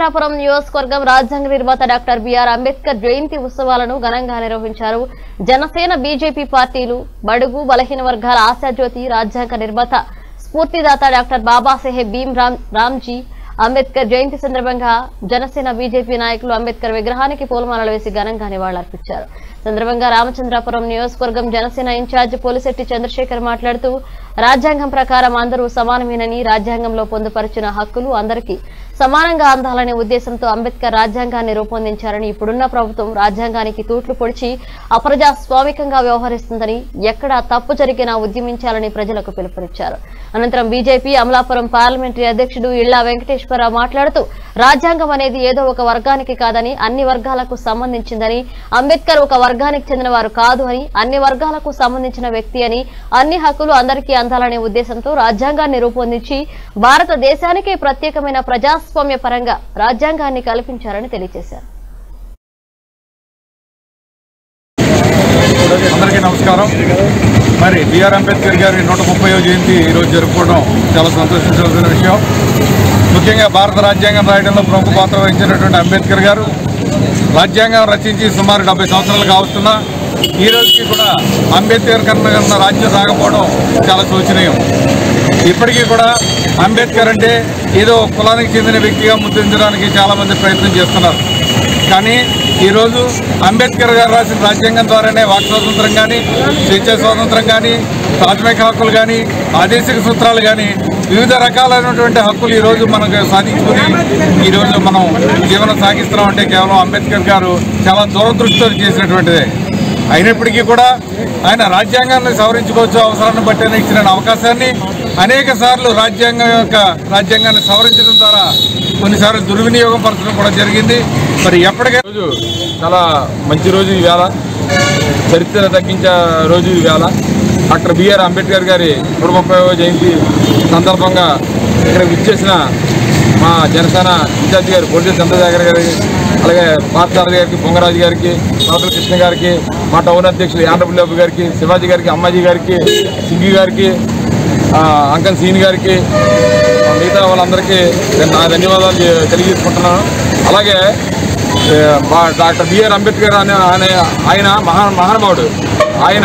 రామచంద్రాపురం నియోజకవర్గం రాజ్యాంగ నిర్మాత డాక్టర్ బిఆర్ అంబేద్కర్ జయంతి ఉత్సవాలను ఘనంగా నిర్వహించారు జనసేన బీజేపీ పార్టీలు బడుగు బలహీన వర్గాల ఆశాజ్యోతి రాజ్యాంగ నిర్మాత స్ఫూర్తిదాత డాక్టర్ బాబాసాహెబ్ భీమ్ రామ్ రామ్జీ అంబేద్కర్ జయంతి సందర్భంగా జనసేన బీజేపీ నాయకులు అంబేద్కర్ విగ్రహానికి పూలమాలలు వేసి ఘనంగా నివాళులర్పించారు సందర్భంగా రామచంద్రాపురం నియోజకవర్గం జనసేన ఇన్ఛార్జ్ పోలిశెట్టి చంద్రశేఖర్ మాట్లాడుతూ రాజ్యాంగం ప్రకారం అందరూ సమానమేనని రాజ్యాంగంలో పొందుపరిచిన హక్కులు అందరికీ సమానంగా అందాలనే ఉద్దేశంతో అంబేద్కర్ రాజ్యాంగాన్ని రూపొందించారని ఇప్పుడున్న ప్రభుత్వం రాజ్యాంగానికి తూట్లు పొడిచి అప్రజాస్వామికంగా వ్యవహరిస్తుందని ఎక్కడా తప్పు జరిగినా ఉద్యమించాలని ప్రజలకు పిలుపునిచ్చారు అనంతరం బీజేపీ అమలాపురం పార్లమెంటరీ అధ్యక్షుడు ఇళ్లా వెంకటేశ్వరరావు మాట్లాడుతూ రాజ్యాంగం అనేది ఏదో ఒక వర్గానికి కాదని అన్ని వర్గాలకు సంబంధించిందని అంబేద్కర్ ఒక వర్గానికి చెందిన వారు కాదు అని అన్ని వర్గాలకు సంబంధించిన వ్యక్తి అని అన్ని హక్కులు అందరికీ అందాలనే ఉద్దేశంతో రాజ్యాంగాన్ని రూపొందించి భారతదేశానికి ప్రత్యేకమైన ప్రజాస్వామ్య పరంగా రాజ్యాంగాన్ని కల్పించారని తెలియజేశారు అందరికీ నమస్కారం మరి బిఆర్ అంబేద్కర్ గారి నూట ముప్పై జయంతి ఈరోజు జరుపుకోవడం చాలా సంతోషించవలసిన విషయం ముఖ్యంగా భారత రాజ్యాంగం రాయడంలో ప్రముఖ పాత్ర వహించినటువంటి అంబేద్కర్ గారు రాజ్యాంగం రచించి సుమారు డెబ్బై సంవత్సరాలు కావస్తున్నా ఈ రోజుకి కూడా అంబేద్కర్ కన్నా కన్నా రాజ్యం రాకపోవడం చాలా శోచనీయం ఇప్పటికీ కూడా అంబేద్కర్ అంటే ఏదో కులానికి చెందిన వ్యక్తిగా ముద్రించడానికి చాలామంది ప్రయత్నం చేస్తున్నారు కానీ ఈరోజు అంబేద్కర్ గారు రాసిన రాజ్యాంగం ద్వారానే వాక్ స్వాతంత్రం కానీ స్వేచ్ఛ స్వాతంత్రం కానీ ప్రాథమిక హక్కులు కానీ ఆదేశిక సూత్రాలు కానీ వివిధ రకాలైనటువంటి హక్కులు ఈరోజు మనకు సాధించుకుని ఈరోజు మనం జీవనం సాగిస్తున్నాం అంటే కేవలం అంబేద్కర్ గారు చాలా దూరదృష్టితో చేసినటువంటిదే అయినప్పటికీ కూడా ఆయన రాజ్యాంగాన్ని సవరించుకోవచ్చు అవసరాన్ని బట్టి అని ఇచ్చిన అవకాశాన్ని అనేక సార్లు రాజ్యాంగం యొక్క రాజ్యాంగాన్ని సవరించడం ద్వారా కొన్నిసార్లు దుర్వినియోగం పరచడం కూడా జరిగింది మరి ఎప్పటికీ రోజు చాలా మంచి రోజు ఈవేళ చరిత్ర తగ్గించే రోజు ఈవేళ డాక్టర్ బిఆర్ అంబేద్కర్ గారి నూట ముప్పైవ జయంతి సందర్భంగా ఇక్కడ విచ్చేసిన మా జనసేన ఇన్ఛార్జి గారు పొట్టి చంద్రశేఖర్ గారి అలాగే పార్థసారథి గారికి పొంగరాజు గారికి పాత్ర కృష్ణ గారికి మా టౌన్ అధ్యక్షులు యాండ్రపుల్లాబు గారికి శివాజీ గారికి అమ్మాజీ గారికి సింగి గారికి ఆ, అంకన్ సీని గారికి ఆ, మిగతా వాళ్ళందరికీ నేను నా ధన్యవాదాలు తె- తెలియజేసుకుంటున్నాను అలాగే ఏ, మా డాక్టర్ బిఆర్ అంబేద్కర్ అనే అనే ఆయన మహా మహానుభావుడు ఆయన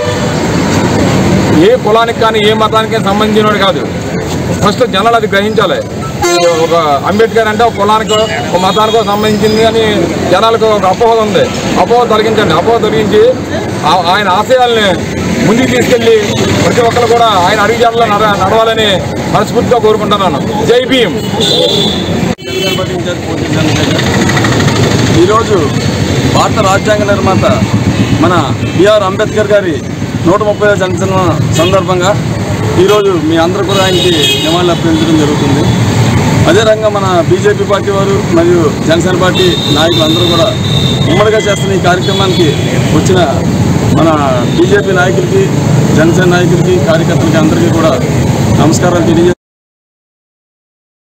ఏ కులానికి కానీ ఏ మతానికి సంబంధించినవాడు కాదు ఫస్ట్ జనాలు అది గ్రహించాలి ఒక అంబేద్కర్ అంటే ఒక కులానికో ఒక మతానికో సంబంధించింది అని జనాలకు ఒక అపోహ ఉంది అపోహ తొలగించండి అపోహ తొలగించి ఆ- ఆయన ఆశయాల్ని ముందుకు తీసుకెళ్లి ప్రతి ఒక్కరు కూడా ఆయన అడుగుజాడలో నడ నడవాలని మనస్ఫూర్తిగా కోరుకుంటున్నాను జై భీమ్ ఈరోజు భారత రాజ్యాంగ నిర్మాత మన బిఆర్ అంబేద్కర్ గారి నూట ముప్పై జన్మదిన సందర్భంగా ఈరోజు మీ అందరూ కూడా ఆయనకి నివాళులు అర్పించడం జరుగుతుంది అదే రంగా మన బీజేపీ పార్టీ వారు మరియు జనసేన పార్టీ నాయకులు అందరూ కూడా ఉమ్మడిగా చేస్తున్న ఈ కార్యక్రమానికి వచ్చిన మన బీజేపీ నాయకులకి జనసేన నాయకులకి కార్యకర్తలకి అందరికీ కూడా నమస్కారాలు తెలియజే